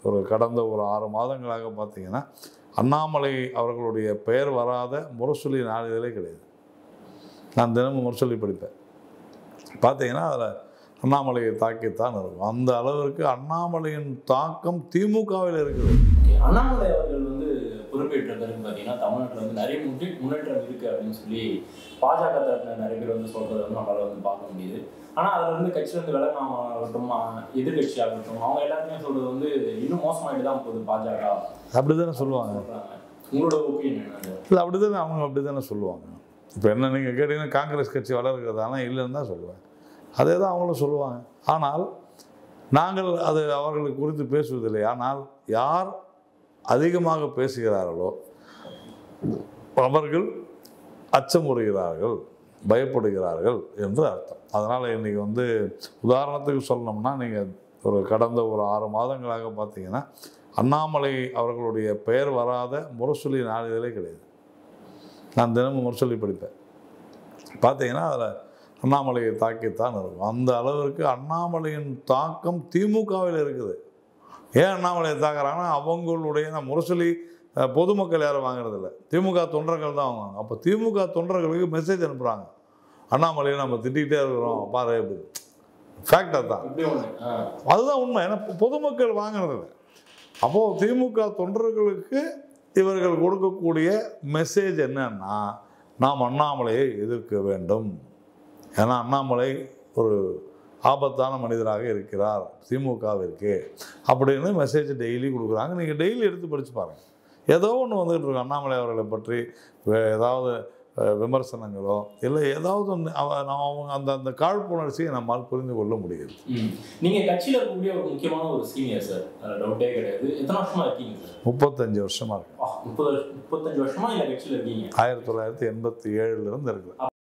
ஒரு கடந்த ஒரு ஆறு மாதங்களாக பார்த்தீங்கன்னா அண்ணாமலை அவர்களுடைய பெயர் வராத முரசொலி நாளிதழே கிடையாது நான் தினமும் முரசொலி படிப்பேன் பார்த்தீங்கன்னா அதில் அண்ணாமலையை தாக்கித்தான் இருக்கும் அந்த அளவிற்கு அண்ணாமலையின் தாக்கம் திமுகவில் இருக்குது Okay. அண்ணாமலை அவர்கள் வந்து பொறுப்பேற்ற பிறகு பார்த்தீங்கன்னா தமிழ்நாட்டில் வந்து நிறைய முன்னே முன்னேற்றம் இருக்கு அப்படின்னு சொல்லி பாஜக தரப்பினர் நிறைய பேர் வந்து சொல்றதை வந்து நம்மளால வந்து பார்க்க முடியுது ஆனா அதுல இருந்து கட்சியில இருந்து விலகாம ஆகட்டும் எதிர்கட்சி ஆகட்டும் அவங்க எல்லாருமே சொல்றது வந்து இன்னும் மோசமாயிட்டு தான் போகுது பாஜக அப்படி தானே சொல்லுவாங்க சொல்றாங்க உங்களோட ஒப்பீனியன் என்ன இல்லை அப்படி தானே அவங்க அப்படி தானே சொல்லுவாங்க இப்போ என்ன நீங்கள் கேட்டிங்கன்னா காங்கிரஸ் கட்சி வளர்கிறதானா இல்லைன்னு தான் சொல்லுவேன் அதே தான் அவங்களும் சொல்லுவாங்க ஆனால் நாங்கள் அது அவர்களுக்கு குறித்து பேசுவதில்லை ஆனால் யார் அதிகமாக பேசுகிறார்களோ அவர்கள் அச்சமுறுகிறார்கள் பயப்படுகிறார்கள் என்று அர்த்தம் அதனால் இன்றைக்கி வந்து உதாரணத்துக்கு சொல்லணும்னா நீங்கள் ஒரு கடந்த ஒரு ஆறு மாதங்களாக பார்த்தீங்கன்னா அண்ணாமலை அவர்களுடைய பெயர் வராத முரசொலி நாளிதழே கிடையாது நான் தினமும் முரசொலி படிப்பேன் பார்த்தீங்கன்னா அதில் அண்ணாமலையை தாக்கித்தான் இருக்கும் அந்த அளவிற்கு அண்ணாமலையின் தாக்கம் திமுகவில் இருக்குது ஏன் அண்ணாமலையை தாக்குறாங்கன்னா அவங்களுடைய நான் முரசொலி அஹ், பொதுமக்கள் யாரும் வாங்குறதில்ல திமுக தொண்டர்கள் தான் வாங்குவாங்க அப்போ திமுக தொண்டர்களுக்கு மெசேஜ் அனுப்புகிறாங்க அண்ணாமலையை நம்ம திட்டிகிட்டே இருக்கிறோம் பாரு அப்படி ஃபேக்ட் அதுதான் இப்படி ஒண்ணு ஆ. அதுதான் உண்மை ஏன்னா பொதுமக்கள் வாங்குறதில்ல அப்போது திமுக தொண்டர்களுக்கு இவர்கள் கொடுக்கக்கூடிய மெசேஜ் என்னன்னா நாம் அண்ணாமலையை எதிர்க்க வேண்டும் ஏன்னா அண்ணாமலை ஒரு ஆபத்தான மனிதராக இருக்கிறார் திமுகவிற்கு அப்படின்னு மெசேஜ் டெய்லி கொடுக்குறாங்க நீங்கள் டெய்லி எடுத்து படித்து பாருங்கள் ஏதோ ஒன்று வந்துகிட்டு இருக்கும் அண்ணாமலை அவர்களை பற்றி வே- ஏதாவது அஹ், விமர்சனங்களோ இல்லை ஏதாவது ஒன்று அவ நான் அவங்க அந்த அந்த காழ்ப்புணர்ச்சியை நம்மால் புரிந்து கொள்ள முடியுது ம். நீங்க கட்சியில இருக்கக்கூடிய ஒரு முக்கியமான ஒரு சீனியர் சார் அதுல டவுட்டே கிடையாது எத்தனை வருஷமா இருக்கீங்க சார் முப்பத்தஞ்சு வருஷமாக இருக்கு ஆ, முப்பது வருஷம் முப்பத்தஞ்சு வருஷமா இந்த கட்சியில இருக்கீங்க ஆயிரத்தி தொள்ளாயிரத்தி எண்பத்தி ஏழுலேருந்து இருக்குது